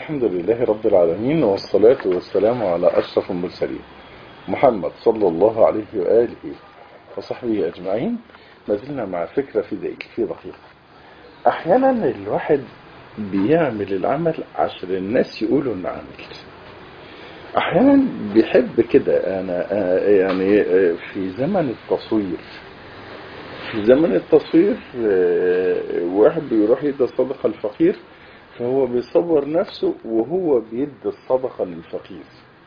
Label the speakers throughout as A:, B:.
A: الحمد لله رب العالمين والصلاة والسلام على أشرف المرسلين محمد صلى الله عليه وآله وصحبه أجمعين ما زلنا مع فكرة في ذلك في دقيقة أحيانا الواحد بيعمل العمل عشان الناس يقولوا إنه عمل أحيانا بيحب كده أنا يعني في زمن التصوير في زمن التصوير واحد بيروح يدي الصدقة الفقير فهو بيصور نفسه وهو بيدي الصدقة للفقير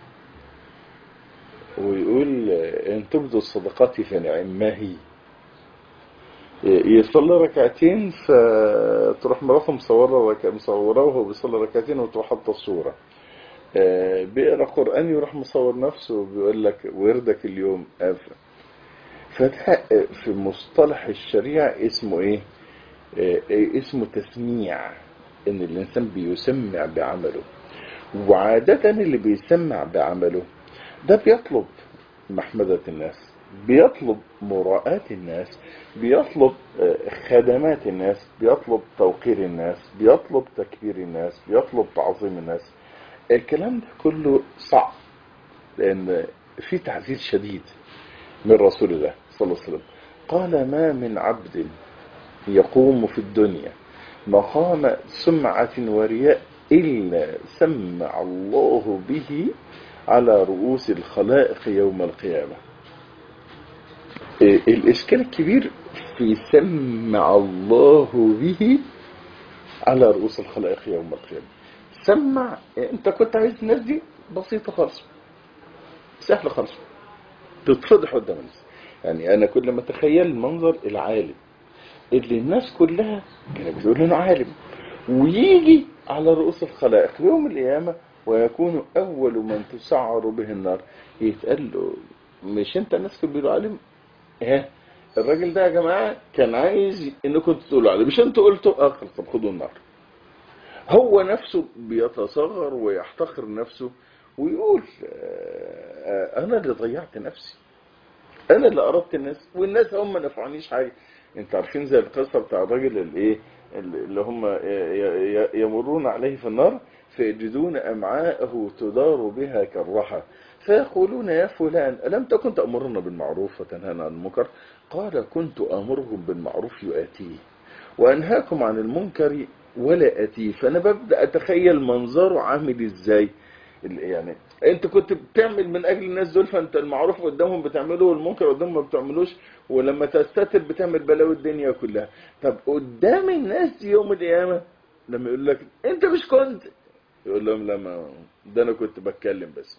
A: ويقول ان تبدوا الصدقات فنعم ما هي يصلي ركعتين فتروح مراته مصوره رك... مصوره وهو بيصلي ركعتين وتروح حاطه الصوره بيقرا قران يروح مصور نفسه وبيقول لك وردك اليوم فده في مصطلح الشريعه اسمه ايه اسمه تسميع ان الانسان بيسمع بعمله وعادة اللي بيسمع بعمله ده بيطلب محمدة الناس بيطلب مراءاة الناس بيطلب خدمات الناس بيطلب توقير الناس بيطلب تكبير الناس بيطلب تعظيم الناس الكلام ده كله صعب لان في تعزيز شديد من رسول الله صلى الله عليه وسلم قال ما من عبد يقوم في الدنيا مقام سمعة ورياء إلا سمع الله به على رؤوس الخلائق يوم القيامة الإشكال الكبير في سمع الله به على رؤوس الخلائق يوم القيامة سمع انت كنت عايز الناس دي بسيطة خالص سهلة خالص تتفضح قدام الناس يعني انا كل ما اتخيل المنظر العالم اللي الناس كلها كانت بتقول انه عالم ويجي على رؤوس الخلائق يوم القيامه ويكون اول من تسعر به النار يتقال له مش انت الناس كانوا بيقولوا عالم ها الراجل ده يا جماعه كان عايز انكم تقولوا عالم مش انتوا قلتوا اه طب خدوا النار هو نفسه بيتصغر ويحتقر نفسه ويقول آه انا اللي ضيعت نفسي انا اللي قربت الناس والناس هم ما نفعونيش حاجه انت عارفين زي القصة بتاع الراجل الايه اللي هم يمرون عليه في النار فيجدون امعاءه تدار بها كالرحى فيقولون يا فلان ألم تكن تأمرنا بالمعروف وتنهانا عن المنكر قال كنت أمرهم بالمعروف يؤتيه وأنهاكم عن المنكر ولا أتيه فأنا ببدأ أتخيل منظره عامل إزاي يعني انت كنت بتعمل من اجل الناس دول فانت المعروف قدامهم بتعمله والمنكر قدامهم ما بتعملوش ولما تستتر بتعمل بلاوي الدنيا كلها طب قدام الناس دي يوم القيامه لما يقول لك انت مش كنت يقول لهم لا ما ده انا كنت بتكلم بس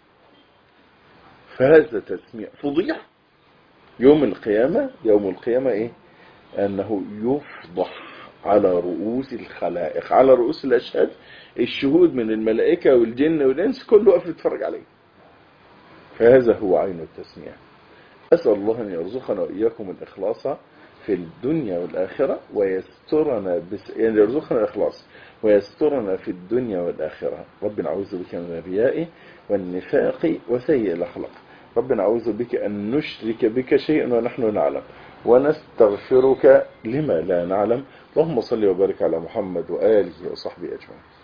A: فهذا تسميع فضيح يوم القيامه يوم القيامه ايه انه يفضح على رؤوس الخلائق على رؤوس الاشهاد الشهود من الملائكة والجن والإنس كله واقف يتفرج عليه فهذا هو عين التسميع أسأل الله أن يرزقنا وإياكم الإخلاص في الدنيا والآخرة ويسترنا بس يعني يرزقنا الإخلاص ويسترنا في الدنيا والآخرة ربنا أعوذ بك من الرياء والنفاق وسيء الأخلاق ربنا أعوذ بك أن نشرك بك شيئا ونحن نعلم ونستغفرك لما لا نعلم اللهم صل وبارك على محمد وآله وصحبه أجمعين